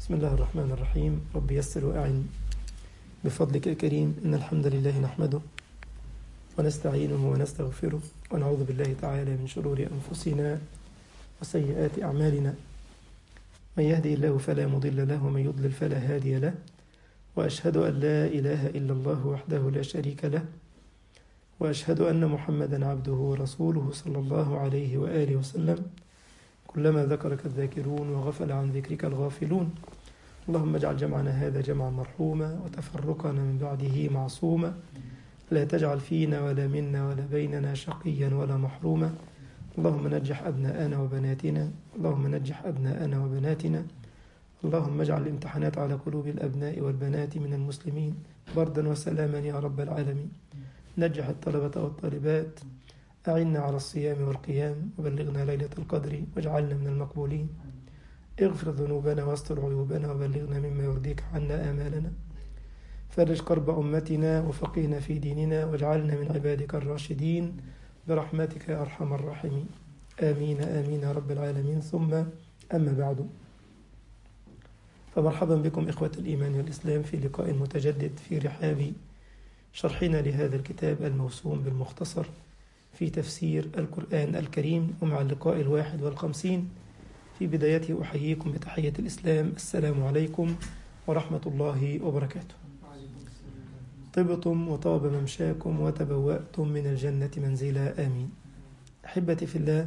بسم الله الرحمن الرحيم رب يسر وأعن بفضلك الكريم إن الحمد لله نحمده ونستعينه ونستغفره ونعوذ بالله تعالى من شرور أنفسنا وسيئات أعمالنا من يهدي الله فلا مضل له ومن يضلل فلا هادي له وأشهد أن لا إله إلا الله وحده لا شريك له وأشهد أن محمدا عبده ورسوله صلى الله عليه وآله وسلم كلما ذكرك الذاكرون وغفل عن ذكرك الغافلون اللهم اجعل جمعنا هذا جمعا مرحوما وتفرقنا من بعده معصوما لا تجعل فينا ولا منا ولا بيننا شقيا ولا محروما اللهم نجح أبناءنا وبناتنا اللهم نجح أبناءنا وبناتنا اللهم اجعل الامتحانات على قلوب الأبناء والبنات من المسلمين بردا وسلاما يا رب العالمين نجح الطلبة والطالبات أعنا على الصيام والقيام وبلغنا ليلة القدر واجعلنا من المقبولين اغفر ذنوبنا واستر عيوبنا وبلغنا مما يرضيك عنا آمالنا فرج كرب أمتنا وفقهنا في ديننا واجعلنا من عبادك الراشدين برحمتك يا أرحم الراحمين آمين آمين يا رب العالمين ثم أما بعد فمرحبا بكم إخوة الإيمان والإسلام في لقاء متجدد في رحاب شرحنا لهذا الكتاب الموسوم بالمختصر في تفسير القرآن الكريم ومع اللقاء الواحد والخمسين في بدايته أحييكم بتحية الإسلام السلام عليكم ورحمة الله وبركاته طبتم وطاب ممشاكم وتبوأتم من الجنة منزلا آمين أحبتي في الله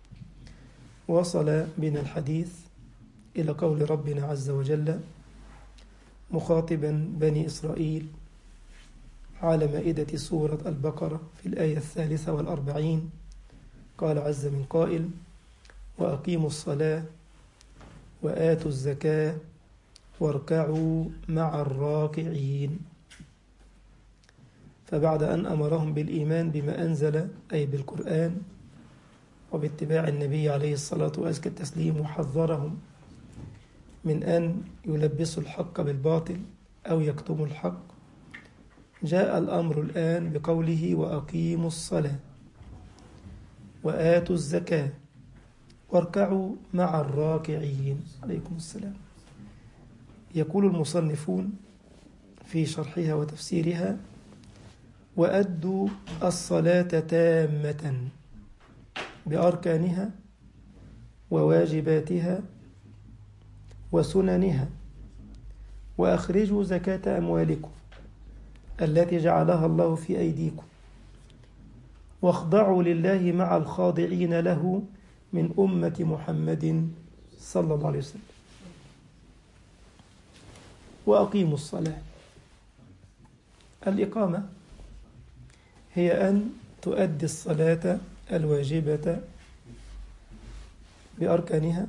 وصل بنا الحديث إلى قول ربنا عز وجل مخاطبا بني إسرائيل على مائدة سورة البقرة في الآية الثالثة والأربعين قال عز من قائل وأقيموا الصلاة وآتوا الزكاة واركعوا مع الراكعين فبعد أن أمرهم بالإيمان بما أنزل أي بالقرآن وباتباع النبي عليه الصلاة وأزكى التسليم وحذرهم من أن يلبسوا الحق بالباطل أو يكتموا الحق جاء الأمر الآن بقوله وأقيموا الصلاة وآتوا الزكاة واركعوا مع الراكعين عليكم السلام يقول المصنفون في شرحها وتفسيرها وأدوا الصلاة تامة بأركانها وواجباتها وسننها وأخرجوا زكاة أموالكم التي جعلها الله في أيديكم واخضعوا لله مع الخاضعين له من أمة محمد صلى الله عليه وسلم وأقيموا الصلاة الإقامة هي أن تؤدي الصلاة الواجبة بأركانها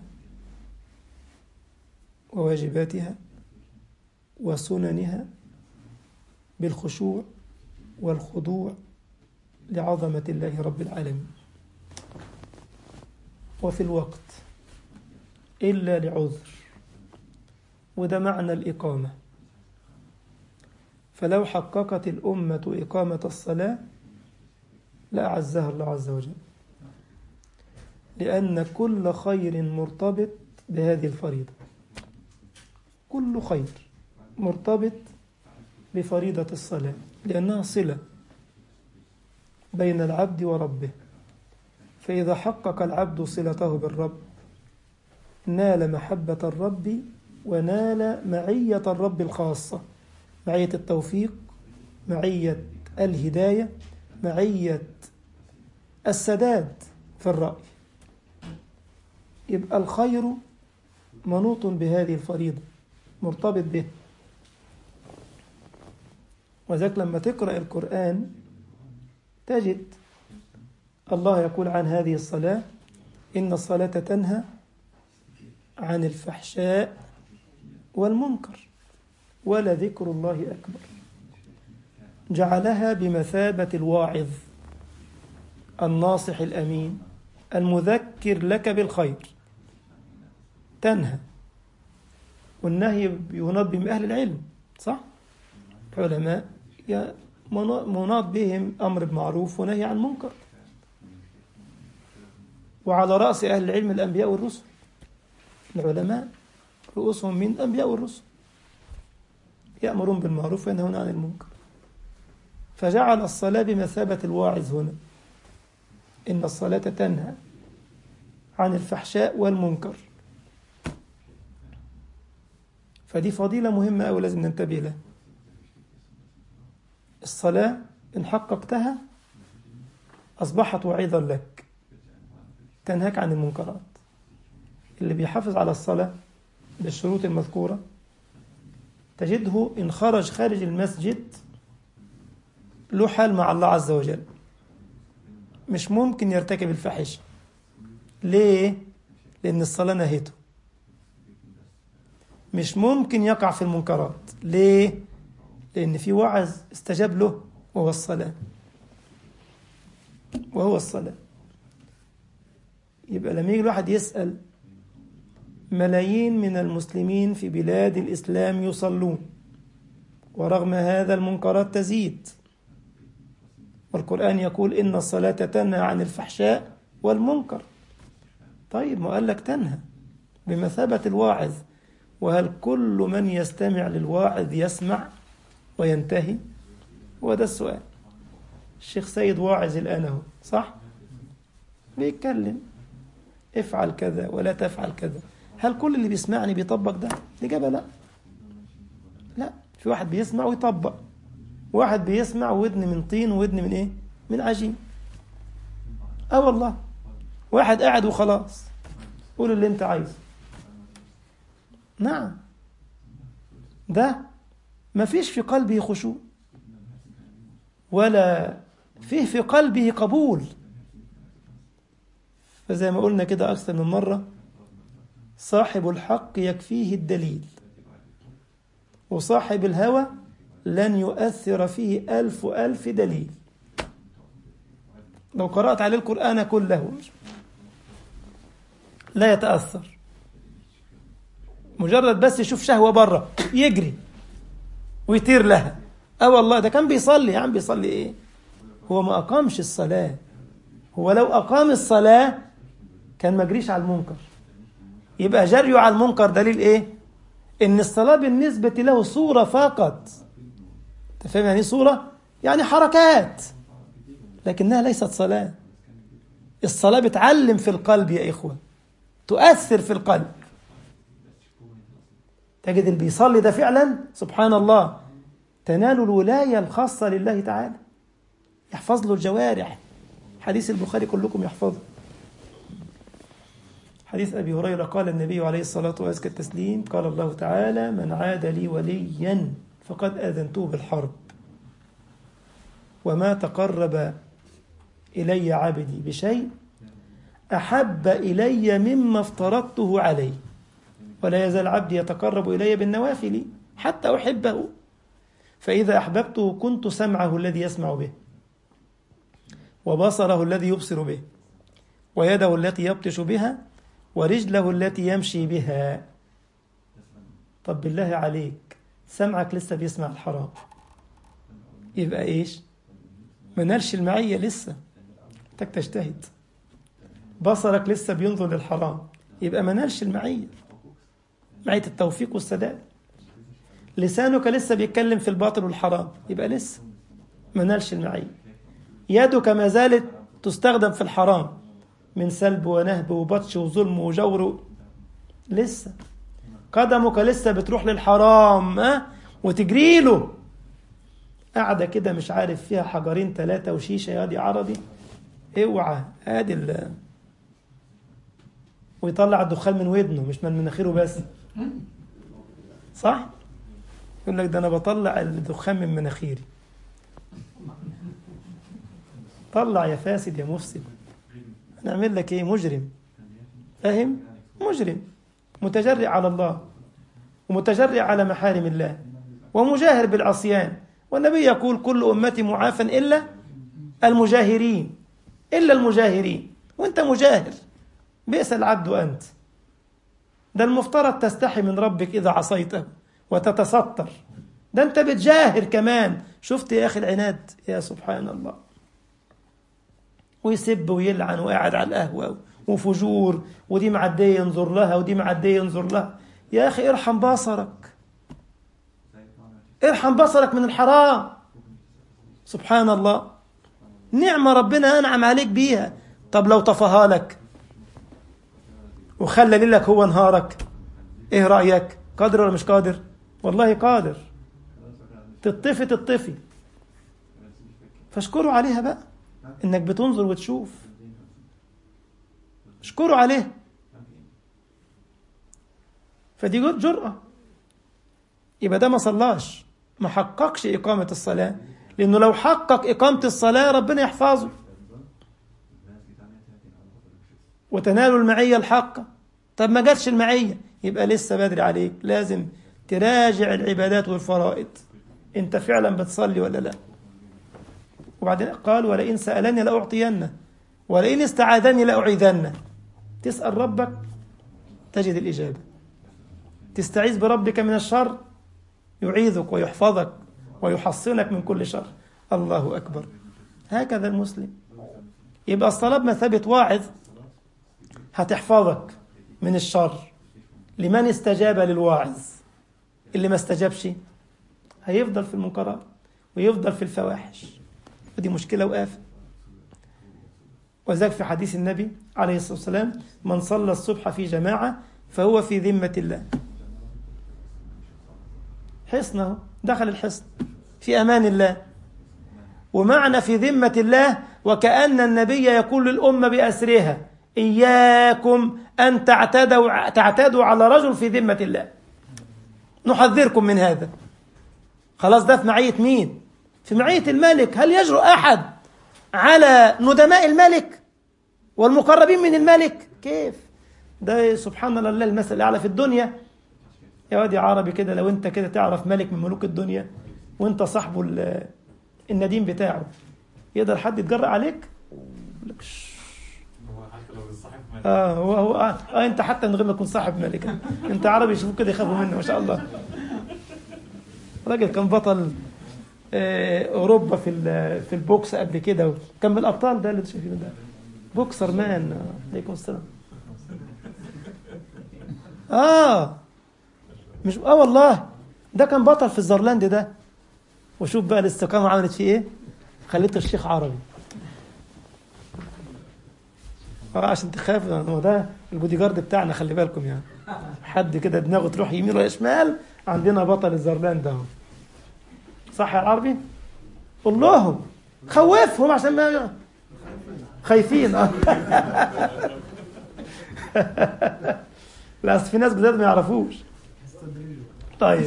وواجباتها وسننها بالخشوع والخضوع لعظمة الله رب العالمين وفي الوقت إلا لعذر وده معنى الإقامة فلو حققت الأمة إقامة الصلاة لأعزها الله عز وجل لأن كل خير مرتبط بهذه الفريضة كل خير مرتبط بفريضة الصلاة لأنها صلة بين العبد وربه فإذا حقق العبد صلته بالرب نال محبة الرب ونال معية الرب الخاصة معية التوفيق معية الهداية معية السداد في الرأي يبقى الخير منوط بهذه الفريضة مرتبط به وذلك لما تقرأ القرآن تجد الله يقول عن هذه الصلاة إن الصلاة تنهى عن الفحشاء والمنكر ولذكر الله أكبر جعلها بمثابة الواعظ الناصح الأمين المذكر لك بالخير تنهى والنهي يناط بهم أهل العلم صح؟ العلماء مناط بهم أمر بمعروف ونهي عن منكر وعلى رأس أهل العلم الأنبياء والرسل العلماء رؤوسهم من الأنبياء والرسل يأمرون بالمعروف وينهون عن المنكر فجعل الصلاة بمثابة الواعظ هنا إن الصلاة تنهى عن الفحشاء والمنكر فدي فضيلة مهمة أوي لازم ننتبه لها الصلاة إن حققتها أصبحت وعيظا لك تنهاك عن المنكرات اللي بيحافظ على الصلاة بالشروط المذكورة تجده إن خرج خارج المسجد له حال مع الله عز وجل مش ممكن يرتكب الفاحشة ليه؟ لأن الصلاة نهيته مش ممكن يقع في المنكرات ليه؟ لأن في وعظ استجاب له وهو الصلاة وهو الصلاة يبقى لما يجي الواحد يسأل ملايين من المسلمين في بلاد الإسلام يصلون ورغم هذا المنكرات تزيد والقرآن يقول إن الصلاة تنهى عن الفحشاء والمنكر طيب ما قال لك تنهى بمثابة الواعظ وهل كل من يستمع للواعظ يسمع وينتهي هو ده السؤال الشيخ سيد واعظ الآن اهو صح بيتكلم افعل كذا ولا تفعل كذا هل كل اللي بيسمعني بيطبق ده الإجابة لا لا في واحد بيسمع ويطبق واحد بيسمع ودن من طين وودن من ايه من عجين اه والله واحد قاعد وخلاص قول اللي انت عايزه نعم ده ما فيش في قلبه خشوع ولا فيه في قلبه قبول فزي ما قلنا كده أكثر من مرة صاحب الحق يكفيه الدليل وصاحب الهوى لن يؤثر فيه ألف ألف دليل لو قرأت عليه القرآن كله لا يتأثر مجرد بس يشوف شهوة بره يجري ويطير لها اه والله ده كان بيصلي يا عم بيصلي ايه هو ما أقامش الصلاة هو لو أقام الصلاة كان ما جريش على المنكر يبقى جريه على المنكر دليل ايه ان الصلاة بالنسبة له صورة فقط انت فاهم يعني صورة يعني حركات لكنها ليست صلاة الصلاة بتعلم في القلب يا إخوة تؤثر في القلب تجد اللي بيصلي ده فعلا سبحان الله تنال الولاية الخاصة لله تعالى يحفظ له الجوارح حديث البخاري كلكم يحفظه حديث أبي هريرة قال النبي عليه الصلاة وأزكى التسليم قال الله تعالى من عاد لي وليا فقد آذنته بالحرب وما تقرب إلي عبدي بشيء أحب إلي مما افترضته عليه ولا يزال عبدي يتقرب إلي بالنوافل حتى أحبه فإذا أحببته كنت سمعه الذي يسمع به وبصره الذي يبصر به ويده التي يبطش بها ورجله التي يمشي بها طب بالله عليك سمعك لسه بيسمع الحرام يبقى ايش ما نالش المعية لسه محتاج تجتهد بصرك لسه بينظر للحرام يبقى ما نالش المعية معية التوفيق والسداد لسانك لسه بيتكلم في الباطل والحرام يبقى لسه ما نالش المعية يدك ما زالت تستخدم في الحرام من سلب ونهب وبطش وظلم وجور لسه قدمك لسه بتروح للحرام ها وتجري له قاعدة كده مش عارف فيها حجرين ثلاثة وشيشة يا دي عربي اوعى ادي ال ويطلع الدخان من ودنه مش من مناخيره بس صح؟ يقول لك ده انا بطلع الدخان من مناخيري طلع يا فاسد يا مفسد نعمل لك ايه مجرم فاهم مجرم متجرئ على الله ومتجرئ على محارم الله ومجاهر بالعصيان والنبي يقول كل أمتي معافى إلا المجاهرين إلا المجاهرين وأنت مجاهر بئس العبد أنت ده المفترض تستحي من ربك إذا عصيته وتتستر ده أنت بتجاهر كمان شفت يا أخي العناد يا سبحان الله ويسب ويلعن وقاعد على القهوة وفجور ودي معدية ينظر لها ودي معدية ينظر لها يا أخي ارحم بصرك ارحم بصرك من الحرام سبحان الله نعمة ربنا أنعم عليك بيها طب لو طفها لك وخلى ليلك هو نهارك ايه رأيك قادر ولا مش قادر والله قادر تطفي تطفي فاشكروا عليها بقى انك بتنظر وتشوف اشكروا عليها فدي جرأة يبقى ده ما صلاش ما حققش إقامة الصلاة لأنه لو حقق إقامة الصلاة ربنا يحفظه وتنالوا المعية الحقة طب ما جاتش المعية يبقى لسه بدري عليك لازم تراجع العبادات والفرائض انت فعلا بتصلي ولا لا وبعدين قال ولئن سألني لأعطينه ولئن استعاذني لأعيذنه تسأل ربك تجد الإجابة تستعيذ بربك من الشر يعيذك ويحفظك ويحصنك من كل شر الله أكبر هكذا المسلم يبقى الصلاة بمثابة واعظ هتحفظك من الشر لمن استجاب للواعظ اللي ما استجابش هيفضل في المنكرات ويفضل في الفواحش ودي مشكلة وآفة وذلك في حديث النبي عليه الصلاة والسلام من صلى الصبح في جماعة فهو في ذمة الله حصنه دخل الحصن في أمان الله ومعنى في ذمة الله وكأن النبي يقول للأمة بأسرها إياكم أن تعتدوا, تعتدوا على رجل في ذمة الله نحذركم من هذا خلاص ده في معية مين في معية الملك هل يجرؤ أحد على ندماء الملك والمقربين من الملك كيف ده سبحان الله المثل الأعلى في الدنيا يا وادي عربي كده لو انت كده تعرف ملك من ملوك الدنيا وانت صاحبه النديم بتاعه يقدر حد يتجرأ عليك يقول لك اه هو هو آه, اه انت حتى من غير ما تكون صاحب ملك انت عربي يشوفوك كده يخافوا منه ما شاء الله راجل كان بطل آه اوروبا في في البوكس قبل كده كان من الابطال ده اللي شايفينه ده بوكسر مان عليكم السلام اه مش اه والله ده كان بطل في الزرلاند ده وشوف بقى الاستقامه عملت فيه ايه خليته الشيخ عربي اه عشان تخاف هو ده البودي جارد بتاعنا خلي بالكم يعني حد كده دماغه تروح يمين ولا شمال عندنا بطل الزرلاند ده صح يا العربي قول لهم خوفهم عشان ما خايفين اه لا في ناس جداد ما يعرفوش طيب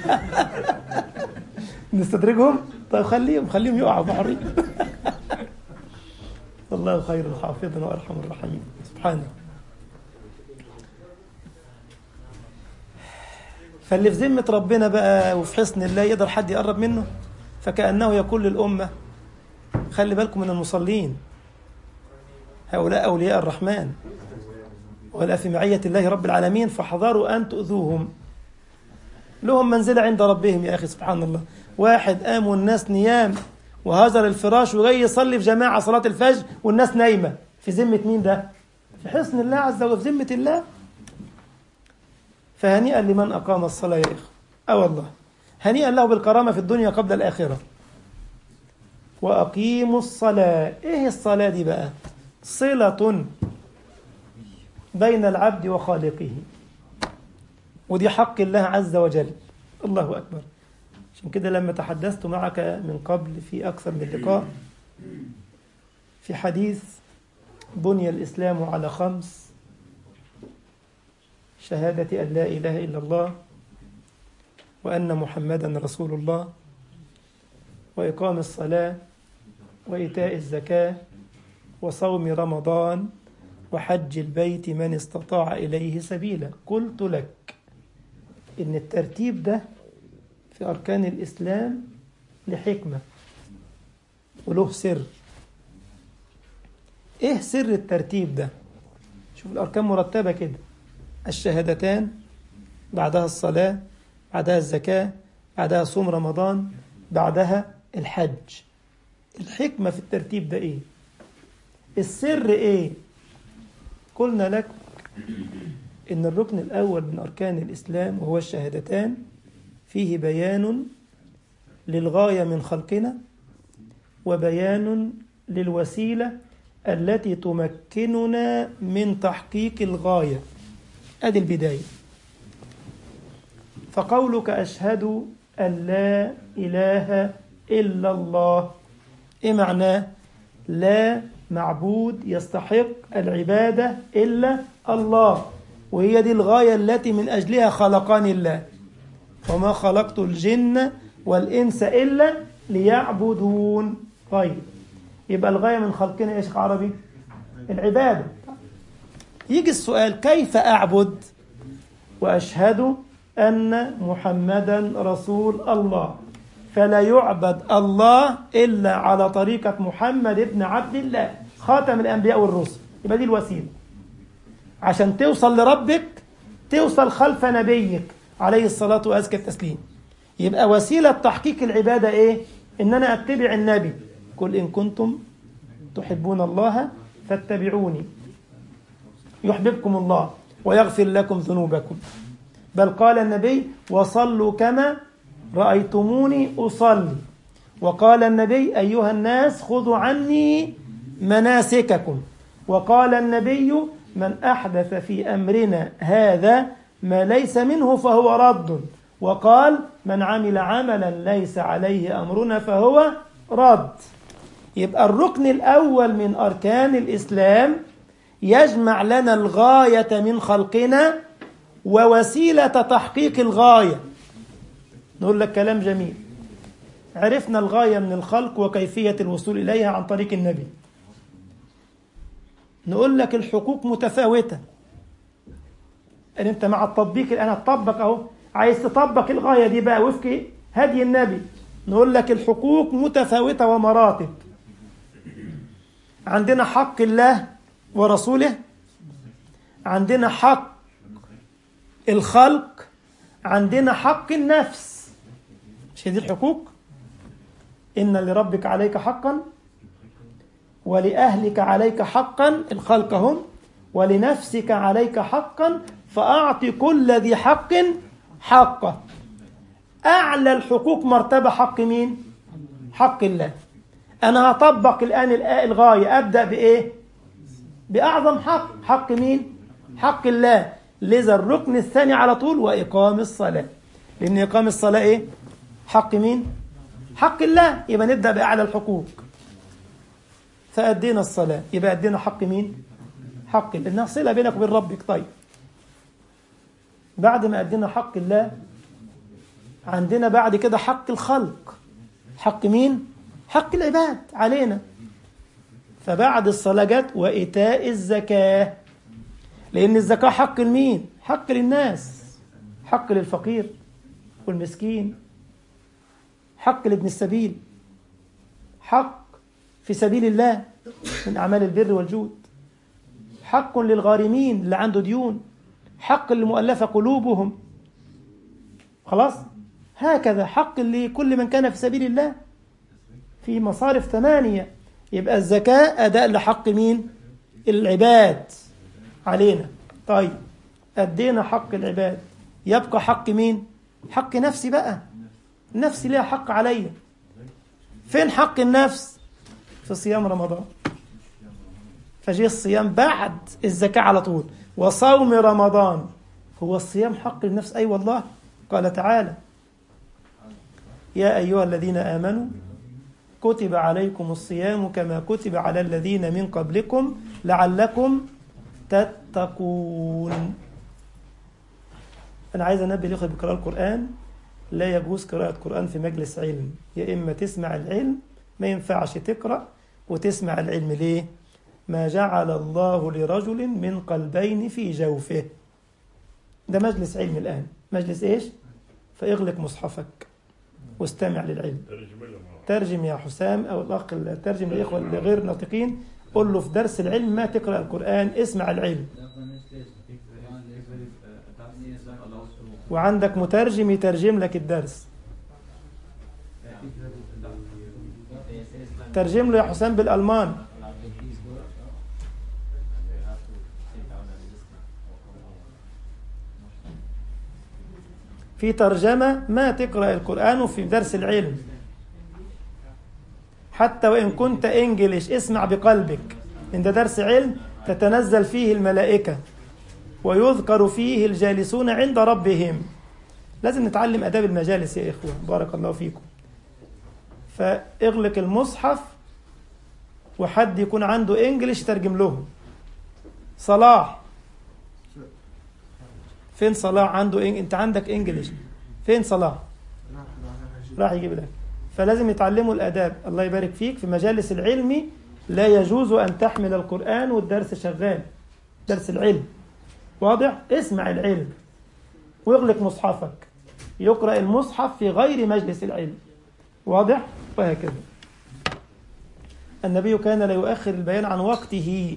نستدرجهم طيب خليهم خليهم يقعوا بحرين الله خير حافظا وارحم الراحمين سبحانه فاللي في ذمة ربنا بقى وفي حصن الله يقدر حد يقرب منه فكأنه يقول للأمة خلي بالكم من المصلين هؤلاء أولياء الرحمن ولا في معية الله رب العالمين فاحذروا أن تؤذوهم لهم منزلة عند ربهم يا أخي سبحان الله واحد قام والناس نيام وهجر الفراش وجاي يصلي في جماعة صلاة الفجر والناس نايمة في ذمة مين ده؟ في حصن الله عز وجل في ذمة الله فهنيئا لمن أقام الصلاة يا إخوة أه والله هنيئا له بالكرامة في الدنيا قبل الآخرة وأقيموا الصلاة إيه الصلاة دي بقى؟ صلة بين العبد وخالقه ودي حق الله عز وجل الله أكبر عشان كده لما تحدثت معك من قبل في أكثر من لقاء في حديث بني الإسلام على خمس شهادة أن لا إله إلا الله وأن محمدا رسول الله وإقام الصلاة وإيتاء الزكاة وصوم رمضان وحج البيت من استطاع إليه سبيلا قلت لك إن الترتيب ده في أركان الإسلام لحكمة وله سر إيه سر الترتيب ده شوف الأركان مرتبة كده الشهادتان بعدها الصلاة بعدها الزكاة بعدها صوم رمضان بعدها الحج الحكمة في الترتيب ده إيه السر إيه قلنا لك إن الركن الأول من أركان الإسلام وهو الشهادتان فيه بيان للغاية من خلقنا وبيان للوسيلة التي تمكننا من تحقيق الغاية أدي البداية فقولك أشهد أن لا إله إلا الله إيه معناه لا معبود يستحق العبادة إلا الله وهي دي الغاية التي من أجلها خلقني الله وما خلقت الجن والإنس إلا ليعبدون طيب يبقى الغاية من خلقنا إيش عربي العبادة يجي السؤال كيف أعبد وأشهد أن محمدا رسول الله فلا يعبد الله إلا على طريقة محمد ابن عبد الله خاتم الأنبياء والرسل يبقى دي الوسيلة عشان توصل لربك توصل خلف نبيك عليه الصلاة وأزكى التسليم يبقى وسيلة تحقيق العبادة إيه؟ إن أنا أتبع النبي قل إن كنتم تحبون الله فاتبعوني يحببكم الله ويغفر لكم ذنوبكم بل قال النبي وصلوا كما رأيتموني أصلي وقال النبي أيها الناس خذوا عني مناسككم وقال النبي من أحدث في أمرنا هذا ما ليس منه فهو رد وقال من عمل عملا ليس عليه أمرنا فهو رد يبقى الركن الأول من أركان الإسلام يجمع لنا الغاية من خلقنا ووسيلة تحقيق الغاية نقول لك كلام جميل عرفنا الغاية من الخلق وكيفية الوصول إليها عن طريق النبي نقول لك الحقوق متفاوتة ان انت مع التطبيق الان هتطبق اهو عايز تطبق الغايه دي بقى وفق هدي النبي نقول لك الحقوق متفاوته ومراتب عندنا حق الله ورسوله عندنا حق الخلق عندنا حق النفس مش هي دي الحقوق ان لربك عليك حقا ولأهلك عليك حقا الخلق هم ولنفسك عليك حقا فأعط كل ذي حق حقه أعلى الحقوق مرتبة حق مين؟ حق الله أنا هطبق الآن الغاية أبدأ بإيه؟ بأعظم حق حق مين؟ حق الله لذا الركن الثاني على طول وإقام الصلاة لأن إقام الصلاة إيه؟ حق مين؟ حق الله يبقى نبدأ بأعلى الحقوق فأدينا الصلاة يبقى أدينا حق مين؟ حق لأنها صلة بينك وبين ربك طيب بعد ما أدينا حق الله عندنا بعد كده حق الخلق حق مين؟ حق العباد علينا فبعد الصلاة جت وإيتاء الزكاة لأن الزكاة حق لمين؟ حق للناس حق للفقير والمسكين حق لابن السبيل حق في سبيل الله من أعمال البر والجود حق للغارمين اللي عنده ديون حق للمؤلفة قلوبهم خلاص هكذا حق لكل من كان في سبيل الله في مصارف ثمانية يبقى الزكاة أداء لحق مين العباد علينا طيب أدينا حق العباد يبقى حق مين حق نفسي بقى نفسي ليها حق عليا فين حق النفس في صيام رمضان فجي الصيام بعد الزكاة على طول وصوم رمضان هو الصيام حق للنفس أي والله قال تعالى يا أيها الذين آمنوا كتب عليكم الصيام كما كتب على الذين من قبلكم لعلكم تتقون أنا عايز أنبه الأخوة بقراءة القرآن لا يجوز قراءة قرآن في مجلس علم يا إما تسمع العلم ما ينفعش تقرأ وتسمع العلم ليه ما جعل الله لرجل من قلبين في جوفه ده مجلس علم الآن مجلس إيش فاغلق مصحفك واستمع للعلم ترجم يا حسام أو الأخ ترجم للإخوة اللي غير ناطقين قل له في درس العلم ما تقرأ القرآن اسمع العلم وعندك مترجم يترجم لك الدرس ترجم له يا حسام بالألمان في ترجمة ما تقرأ القرآن في درس العلم حتى وإن كنت إنجليش اسمع بقلبك إن ده درس علم تتنزل فيه الملائكة ويذكر فيه الجالسون عند ربهم لازم نتعلم أداب المجالس يا إخوة بارك الله فيكم فاغلق المصحف وحد يكون عنده إنجليش ترجم له صلاح فين صلاح عنده إنج... انت عندك انجليش فين صلاح راح يجيب لك فلازم يتعلموا الاداب الله يبارك فيك في مجالس العلم لا يجوز ان تحمل القران والدرس شغال درس العلم واضح اسمع العلم واغلق مصحفك يقرا المصحف في غير مجلس العلم واضح وهكذا النبي كان لا يؤخر البيان عن وقته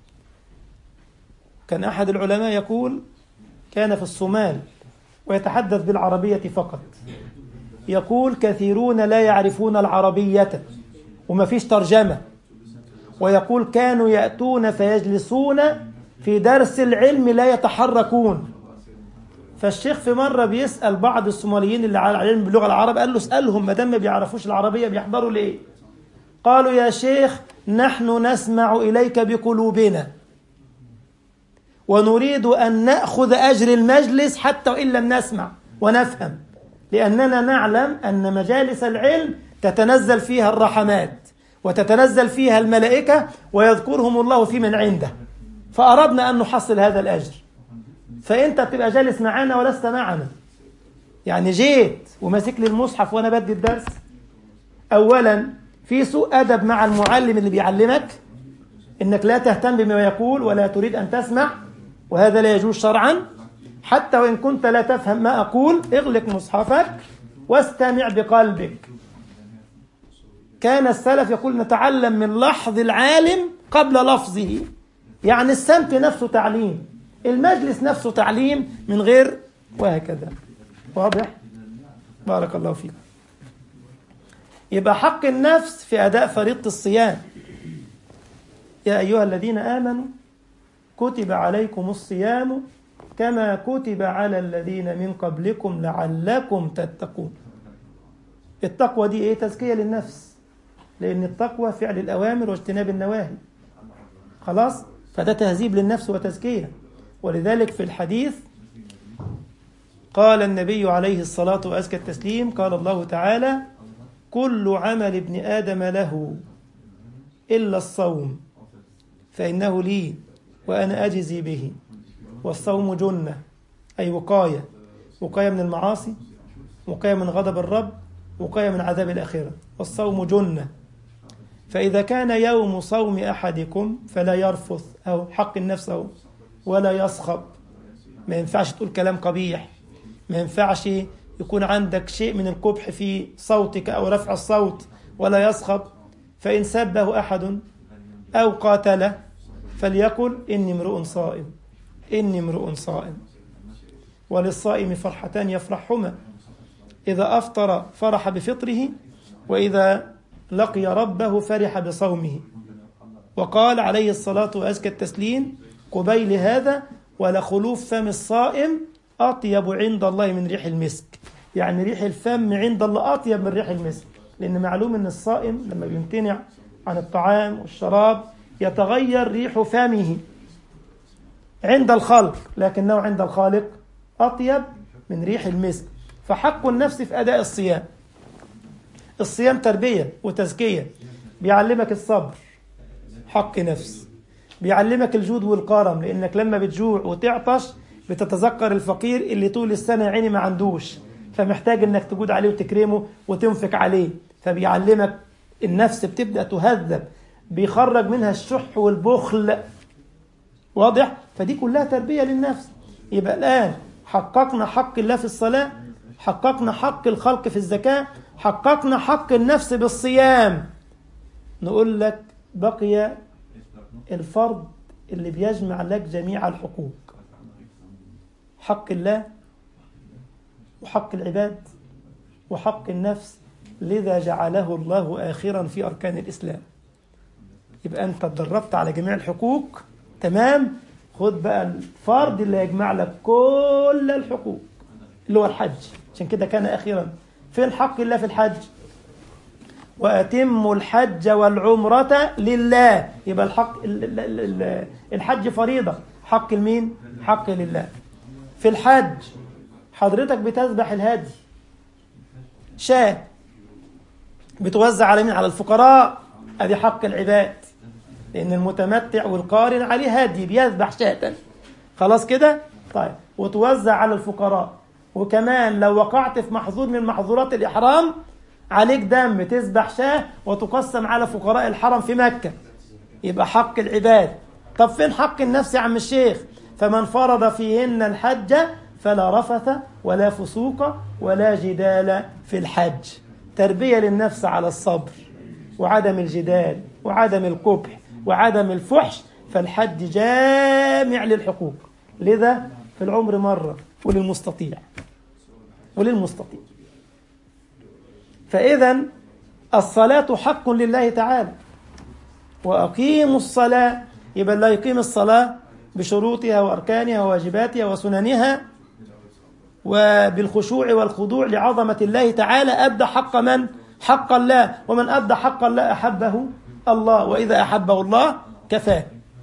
كان احد العلماء يقول كان في الصومال ويتحدث بالعربية فقط يقول كثيرون لا يعرفون العربية وما فيش ترجمة ويقول كانوا يأتون فيجلسون في درس العلم لا يتحركون فالشيخ في مرة بيسأل بعض الصوماليين اللي على العلم باللغة العربية قال له اسألهم ما دام ما بيعرفوش العربية بيحضروا ليه قالوا يا شيخ نحن نسمع إليك بقلوبنا ونريد أن نأخذ أجر المجلس حتى وإن لم نسمع ونفهم لأننا نعلم أن مجالس العلم تتنزل فيها الرحمات وتتنزل فيها الملائكة ويذكرهم الله في من عنده فأردنا أن نحصل هذا الأجر فأنت بتبقى جالس معنا ولست معنا يعني جيت وماسك لي المصحف وأنا بدي الدرس أولا في سوء أدب مع المعلم اللي بيعلمك إنك لا تهتم بما يقول ولا تريد أن تسمع وهذا لا يجوز شرعا حتى وإن كنت لا تفهم ما أقول اغلق مصحفك واستمع بقلبك كان السلف يقول نتعلم من لحظ العالم قبل لفظه يعني السمت نفسه تعليم المجلس نفسه تعليم من غير وهكذا واضح بارك الله فيك يبقى حق النفس في أداء فريضة الصيام يا أيها الذين آمنوا كتب عليكم الصيام كما كتب على الذين من قبلكم لعلكم تتقون التقوى دي ايه تزكية للنفس لأن التقوى فعل الأوامر واجتناب النواهي خلاص فده تهذيب للنفس وتزكية ولذلك في الحديث قال النبي عليه الصلاة وأزكى التسليم قال الله تعالى كل عمل ابن آدم له إلا الصوم فإنه لي وأنا أجزي به والصوم جنة أي وقاية وقاية من المعاصي وقاية من غضب الرب وقاية من عذاب الآخرة والصوم جنة فإذا كان يوم صوم أحدكم فلا يرفث أو حق النفس أو ولا يصخب ما ينفعش تقول كلام قبيح ما ينفعش يكون عندك شيء من القبح في صوتك أو رفع الصوت ولا يصخب فإن سبه أحد أو قاتله فليقل إني امرؤ صائم إني امرؤ صائم وللصائم فرحتان يفرحهما إذا أفطر فرح بفطره وإذا لقي ربه فرح بصومه وقال عليه الصلاة وأزكى التسليم قبيل هذا ولخلوف فم الصائم أطيب عند الله من ريح المسك يعني ريح الفم عند الله أطيب من ريح المسك لأن معلوم أن الصائم لما بيمتنع عن الطعام والشراب يتغير ريح فمه عند الخلق لكنه عند الخالق أطيب من ريح المسك فحق النفس في أداء الصيام الصيام تربية وتزكية بيعلمك الصبر حق نفس بيعلمك الجود والكرم لأنك لما بتجوع وتعطش بتتذكر الفقير اللي طول السنة عيني ما عندوش فمحتاج انك تجود عليه وتكرمه وتنفق عليه فبيعلمك النفس بتبدأ تهذب بيخرج منها الشح والبخل واضح فدي كلها تربية للنفس يبقى الآن حققنا حق الله في الصلاة حققنا حق الخلق في الزكاة حققنا حق النفس بالصيام نقول لك بقي الفرض اللي بيجمع لك جميع الحقوق حق الله وحق العباد وحق النفس لذا جعله الله آخرا في أركان الإسلام يبقى أنت اتدربت على جميع الحقوق تمام خد بقى الفرض اللي يجمع لك كل الحقوق اللي هو الحج عشان كده كان أخيرا فين حق الله في الحج وأتموا الحج والعمرة لله يبقى الحق الحج فريضة حق المين حق لله في الحج حضرتك بتذبح الهدي شاة بتوزع على مين على الفقراء ادي حق العباد لان المتمتع والقارن عليه هدي بيذبح شاة خلاص كده طيب وتوزع على الفقراء وكمان لو وقعت في محظور من محظورات الإحرام عليك دم تذبح شاه وتقسم على فقراء الحرم في مكة يبقى حق العباد طب فين حق النفس يا عم الشيخ فمن فرض فيهن الحج فلا رفث ولا فسوق ولا جدال في الحج تربية للنفس على الصبر وعدم الجدال وعدم القبح وعدم الفحش فالحج جامع للحقوق لذا في العمر مرة وللمستطيع وللمستطيع فإذا الصلاة حق لله تعالى وأقيموا الصلاة يبقى لا يقيم الصلاة بشروطها وأركانها وواجباتها وسننها وبالخشوع والخضوع لعظمة الله تعالى أدى حق من؟ حق الله ومن أدى حق الله أحبه الله وإذا أحبه الله كفاه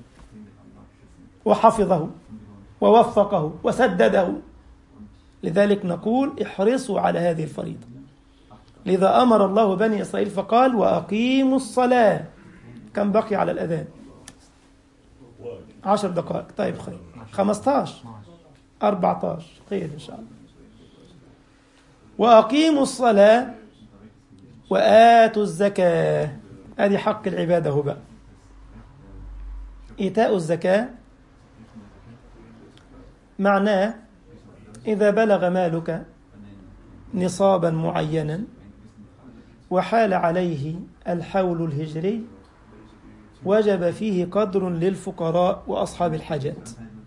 وحفظه ووفقه وسدده لذلك نقول احرصوا على هذه الفريضة لذا أمر الله بني إسرائيل فقال وأقيموا الصلاة كم بقي على الأذان عشر دقائق طيب خير خمستاش أربعتاش خير إن شاء الله وأقيموا الصلاة وآتوا الزكاة هذه حق العبادة هو بقى إيتاء الزكاة معناه إذا بلغ مالك نصابا معينا وحال عليه الحول الهجري وجب فيه قدر للفقراء وأصحاب الحاجات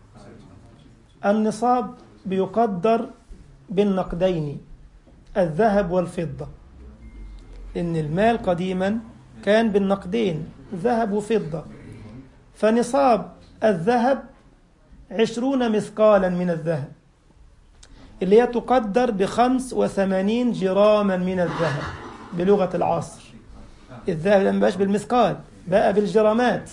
النصاب بيقدر بالنقدين الذهب والفضة إن المال قديما كان بالنقدين ذهب وفضة فنصاب الذهب عشرون مثقالا من الذهب اللي هي تقدر بخمس وثمانين جراما من الذهب بلغة العصر الذهب لما بقاش بالمثقال بقى بالجرامات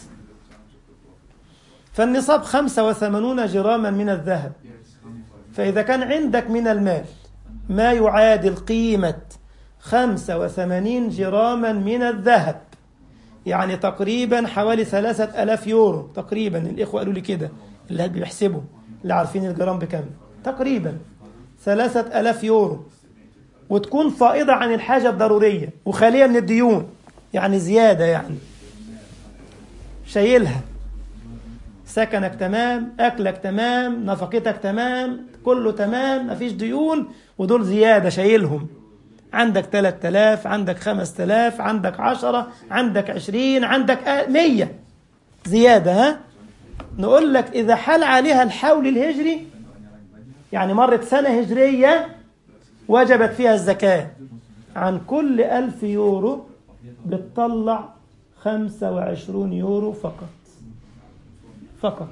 فالنصاب خمسة وثمانون جراما من الذهب فإذا كان عندك من المال ما يعادل قيمة خمسة وثمانين جراما من الذهب يعني تقريبا حوالي ثلاثة ألاف يورو تقريبا الإخوة قالوا لي كده اللي بيحسبوا اللي عارفين الجرام بكم تقريبا ثلاثة ألاف يورو وتكون فائضة عن الحاجة الضرورية وخالية من الديون يعني زيادة يعني شايلها سكنك تمام أكلك تمام نفقتك تمام كله تمام مفيش ديون ودول زيادة شايلهم عندك 3000 عندك 5000 عندك 10 عندك 20 عندك 100 زيادة ها نقول لك إذا حال عليها الحول الهجري يعني مرت سنة هجرية وجبت فيها الزكاة عن كل ألف يورو بتطلع 25 يورو فقط فقط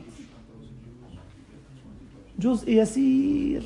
جزء يسير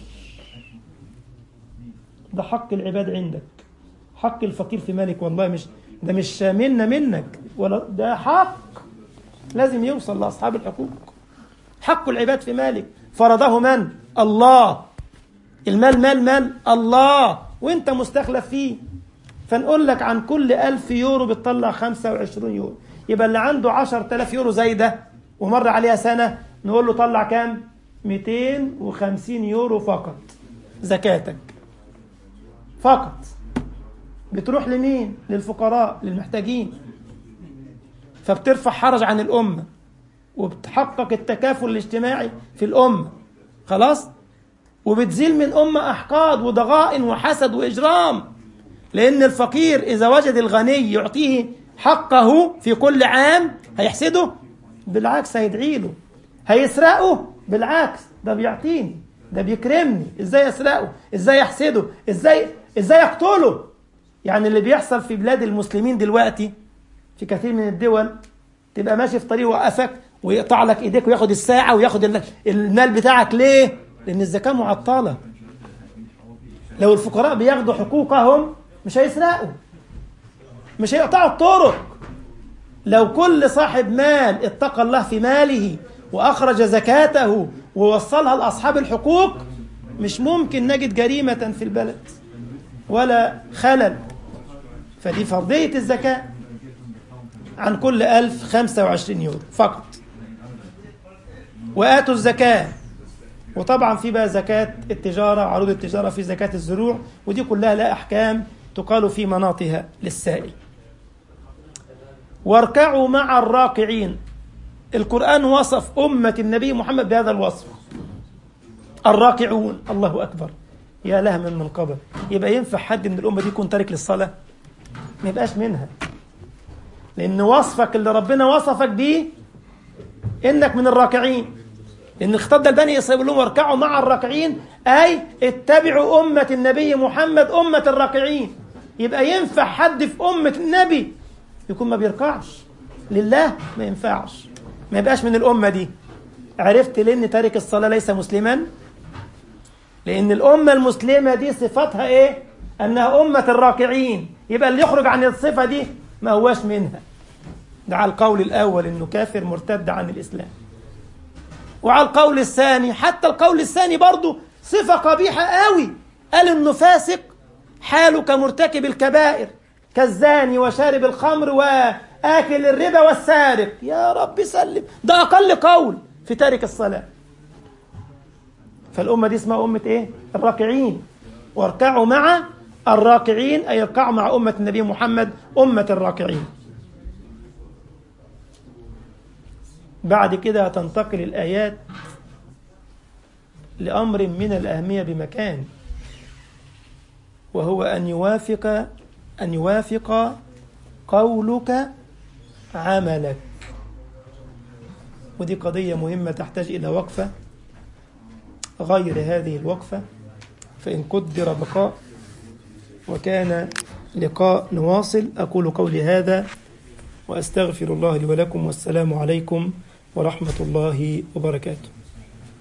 ده حق العباد عندك حق الفقير في مالك والله مش ده مش شاملنا منك ولا ده حق لازم يوصل لأصحاب الحقوق حق العباد في مالك فرضه من؟ الله المال مال من؟ الله وانت مستخلف فيه فنقول لك عن كل ألف يورو بتطلع 25 يورو يبقى اللي عنده 10000 يورو زي ده ومر عليها سنة نقول له طلع كام 250 يورو فقط زكاتك فقط بتروح لمين للفقراء للمحتاجين فبترفع حرج عن الأمة وبتحقق التكافل الاجتماعي في الأمة خلاص وبتزيل من أمة أحقاد وضغائن وحسد وإجرام لأن الفقير إذا وجد الغني يعطيه حقه في كل عام هيحسده بالعكس هيدعي له هيسرقه بالعكس ده بيعطيني ده بيكرمني ازاي اسرقه ازاي احسده ازاي ازاي اقتله يعني اللي بيحصل في بلاد المسلمين دلوقتي في كثير من الدول تبقى ماشي في طريق وقفك ويقطع لك ايديك وياخد الساعه وياخد المال بتاعك ليه لان الزكاه معطله لو الفقراء بياخدوا حقوقهم مش هيسرقوا مش هيقطعوا الطرق لو كل صاحب مال اتقى الله في ماله وأخرج زكاته ووصلها لأصحاب الحقوق مش ممكن نجد جريمة في البلد ولا خلل فدي فرضية الزكاة عن كل ألف خمسة وعشرين يورو فقط وآتوا الزكاة وطبعا في بقى زكاة التجارة عروض التجارة في زكاة الزروع ودي كلها لها أحكام تقال في مناطها للسائل واركعوا مع الراكعين القرآن وصف أمة النبي محمد بهذا الوصف الراكعون الله أكبر يا لها من منقبة يبقى ينفع حد من الأمة دي يكون تارك للصلاة ما يبقاش منها لأن وصفك اللي ربنا وصفك بيه إنك من الراكعين إن الخطاب ده لبني إسرائيل لهم واركعوا مع الراكعين أي اتبعوا أمة النبي محمد أمة الراكعين يبقى ينفع حد في أمة النبي يكون ما بيركعش لله ما ينفعش ما يبقاش من الأمة دي عرفت لأن تارك الصلاة ليس مسلما لأن الأمة المسلمة دي صفتها إيه أنها أمة الراكعين يبقى اللي يخرج عن الصفة دي ما هواش منها ده على القول الأول إنه كافر مرتد عن الإسلام وعلى القول الثاني حتى القول الثاني برضه صفة قبيحة قوي قال إنه فاسق حاله كمرتكب الكبائر كالزاني وشارب الخمر وآكل الربا والسارق يا رب سلم ده أقل قول في تارك الصلاة فالأمة دي اسمها أمة إيه؟ الراكعين واركعوا مع الراكعين أي اركعوا مع أمة النبي محمد أمة الراكعين بعد كده تنتقل الآيات لأمر من الأهمية بمكان وهو أن يوافق أن يوافق قولك عملك ودي قضية مهمة تحتاج إلى وقفة غير هذه الوقفة فإن قدر بقاء وكان لقاء نواصل أقول قولي هذا وأستغفر الله لي ولكم والسلام عليكم ورحمة الله وبركاته